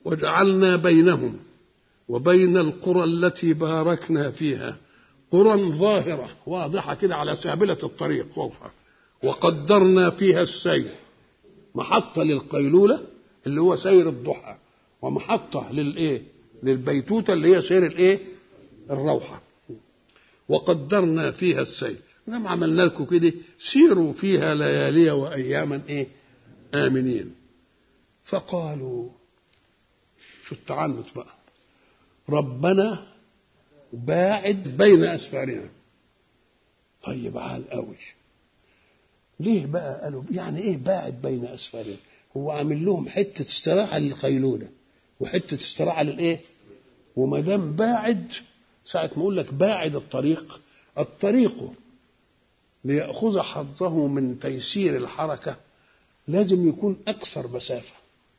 وجعلنا بينهم وبين القرى التي باركنا فيها قرى ظاهرة واضحة كده على سابلة الطريق فوقها وقدرنا فيها السير محطة للقيلولة اللي هو سير الضحى ومحطة للإيه للبيتوتة اللي هي سير الإيه الروحة وقدرنا فيها السير لما عملنا لكم كده سيروا فيها ليالي وأياما إيه آمنين فقالوا شو التعنت بقى ربنا باعد بين أسفارنا طيب عال قوي ليه بقى قالوا يعني ايه باعد بين اسفارنا هو عامل لهم حته استراحه للقيلوله وحته استراحه للايه وما دام باعد ساعه ما اقول لك باعد الطريق الطريق ليأخذ حظه من تيسير الحركة لازم يكون أكثر مسافة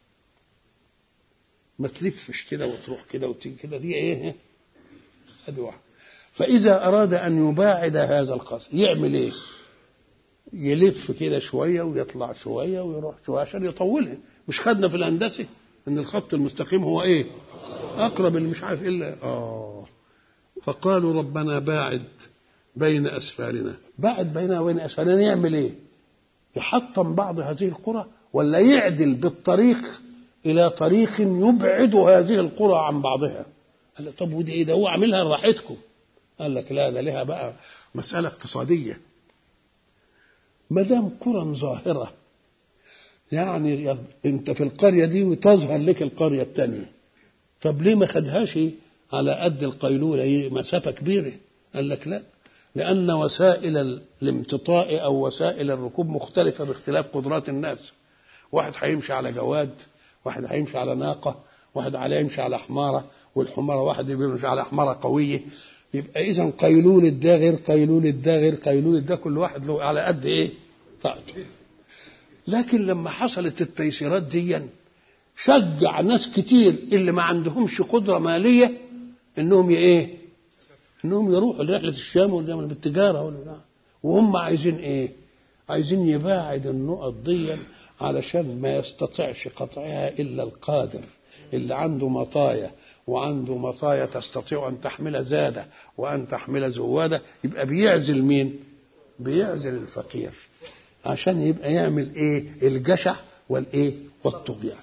ما تلفش كده وتروح كده وتيجي كده دي ايه ادي واحد فإذا أراد أن يباعد هذا القصر يعمل ايه؟ يلف كده شويه ويطلع شويه ويروح شويه عشان يطولها مش خدنا في الهندسه ان الخط المستقيم هو ايه اقرب اللي مش عارف الا اه فقالوا ربنا باعد بين اسفارنا باعد بيننا وبين اسفارنا يعمل ايه يحطم بعض هذه القرى ولا يعدل بالطريق الى طريق يبعد هذه القرى عن بعضها قال لك طب ودي ايه ده هو عاملها لراحتكم قال لك لا ده لها بقى مساله اقتصاديه ما دام قرى ظاهرة يعني انت في القرية دي وتظهر لك القرية الثانية طب ليه ما خدهاش على قد القيلولة مسافة كبيرة قال لك لا لأن وسائل الامتطاء أو وسائل الركوب مختلفة باختلاف قدرات الناس واحد هيمشي على جواد واحد هيمشي على ناقة واحد عليه يمشي على حمارة والحمارة واحد يمشي على حمارة قوية يبقى اذا قيلولة ده غير قيلولة ده غير قيلولة ده كل واحد له على قد ايه طاقته لكن لما حصلت التيسيرات دي شجع ناس كتير اللي ما عندهمش قدرة مالية انهم ايه انهم يروحوا لرحلة الشام ولا بالتجارة ولا وهم عايزين ايه عايزين يباعد النقط دي علشان ما يستطيعش قطعها الا القادر اللي عنده مطايا وعنده مطايا تستطيع أن تحمل زادة وأن تحمل زوادة يبقى بيعزل مين بيعزل الفقير عشان يبقى يعمل ايه الجشع والايه والطغيان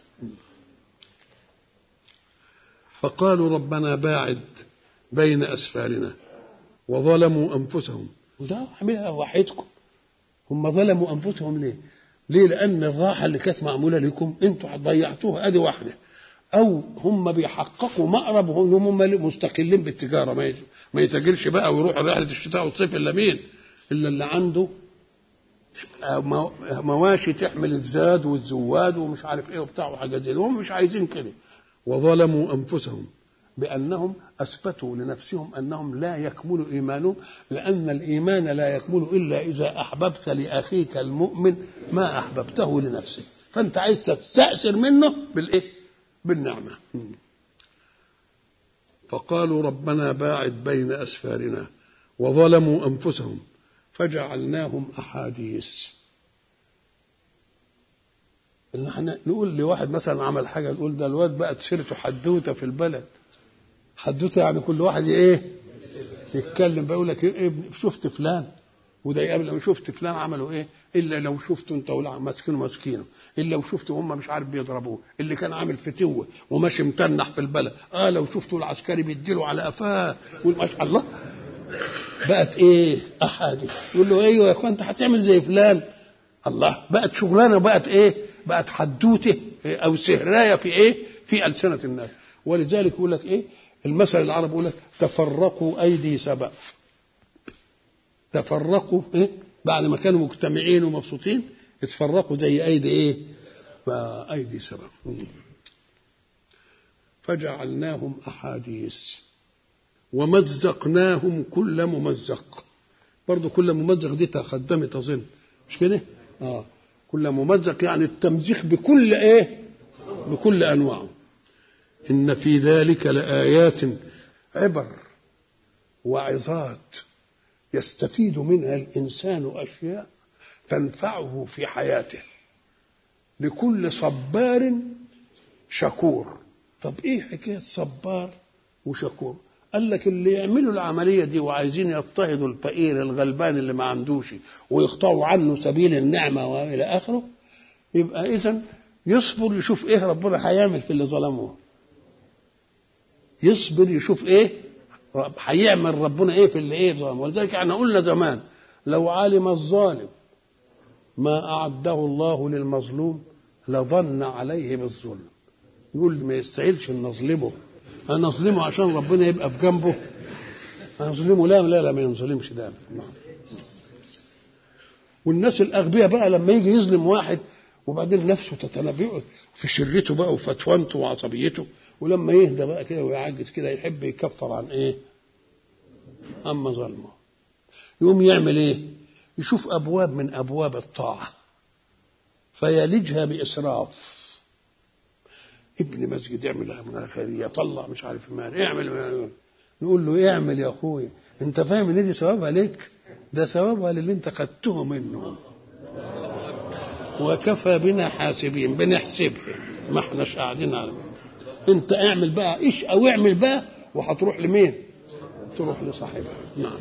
فقالوا ربنا باعد بين اسفارنا وظلموا انفسهم وده عملها راحتكم هم ظلموا انفسهم ليه ليه لان الراحه اللي كانت معموله لكم انتوا ضيعتوها ادي واحده او هم بيحققوا مأرب هم مستقلين بالتجاره ما ما يتاجرش بقى ويروح رحله الشتاء والصيف الا مين؟ الا اللي عنده مواشي تحمل الزاد والزواد ومش عارف ايه وبتاع وحاجات زي هم مش عايزين كده وظلموا انفسهم بانهم اثبتوا لنفسهم انهم لا يكمل ايمانهم لان الايمان لا يكمل الا اذا احببت لاخيك المؤمن ما احببته لنفسك فانت عايز تستاثر منه بالايه؟ بالنعمة فقالوا ربنا باعد بين أسفارنا وظلموا أنفسهم فجعلناهم أحاديث إن احنا نقول لواحد مثلا عمل حاجة نقول ده الواد بقت سيرته حدوتة في البلد حدوتة يعني كل واحد إيه يتكلم بيقول لك إيه شفت فلان وده يقابل لو شفت فلان عملوا ايه الا لو شفته انت ولا ماسكينه ماسكينه الا لو شفته هم مش عارف بيضربوه اللي كان عامل فتوه وماشي متنح في البلد اه لو شفته العسكري بيديله على قفاه يقول ما شاء الله بقت ايه احاديث يقول له ايوه يا اخوان انت هتعمل زي فلان الله بقت شغلانه بقت ايه بقت حدوته او سهرايه في ايه في السنه الناس ولذلك يقول لك ايه المثل العربي يقول لك تفرقوا ايدي سبأ تفرقوا إيه؟ بعد ما كانوا مجتمعين ومبسوطين اتفرقوا زي ايدي ايه ايدي سبب فجعلناهم احاديث ومزقناهم كل ممزق برضه كل ممزق دي تقدمت اظن مش كده اه كل ممزق يعني التمزيق بكل ايه بكل انواعه ان في ذلك لايات عبر وعظات يستفيد منها الانسان اشياء تنفعه في حياته لكل صبار شكور طب ايه حكايه صبار وشكور قال لك اللي يعملوا العملية دي وعايزين يضطهدوا الفقير الغلبان اللي ما عندوش ويقطعوا عنه سبيل النعمة وإلى آخره يبقى إذا يصبر يشوف إيه ربنا هيعمل في اللي ظلموه يصبر يشوف إيه هيعمل ربنا إيه في اللي إيه ظلمه ولذلك احنا قلنا زمان لو علم الظالم ما أعده الله للمظلوم لظن عليه بالظلم يقول ما يستاهلش ان نظلمه انا اظلمه عشان ربنا يبقى في جنبه انا اظلمه لا لا لا ما ينظلمش ده والناس الاغبياء بقى لما يجي يظلم واحد وبعدين نفسه تتنبئ في شرته بقى وفتوانته وعصبيته ولما يهدى بقى كده ويعجز كده يحب يكفر عن ايه؟ اما ظلمه يقوم يعمل ايه؟ يشوف ابواب من ابواب الطاعه فيلجها باسراف ابن مسجد يعمل من خيريه طلع مش عارف مال اعمل نقول له اعمل يا اخويا انت فاهم ان دي ثوابها ليك ده ثوابها للي انت خدته منه وكفى بنا حاسبين بنحسبها ما احناش قاعدين على انت اعمل بقى ايش او اعمل بقى وهتروح لمين تروح لصاحبها نعم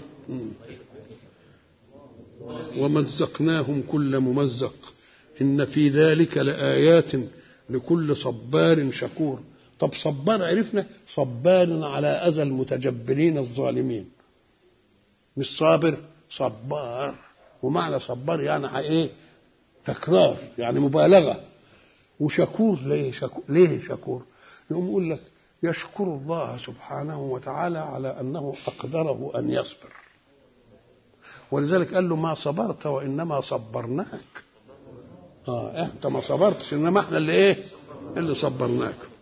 ومزقناهم كل ممزق ان في ذلك لايات لكل صبار شكور طب صبار عرفنا صبار على اذى المتجبرين الظالمين مش صابر صبار ومعنى صبار يعني ايه تكرار يعني مبالغه وشكور ليه شكور ليه شكور يقوم يقول لك يشكر الله سبحانه وتعالى على انه اقدره ان يصبر ولذلك قال له ما صبرت وانما صبرناك اه انت ما صبرتش انما احنا اللي ايه اللي صبرناك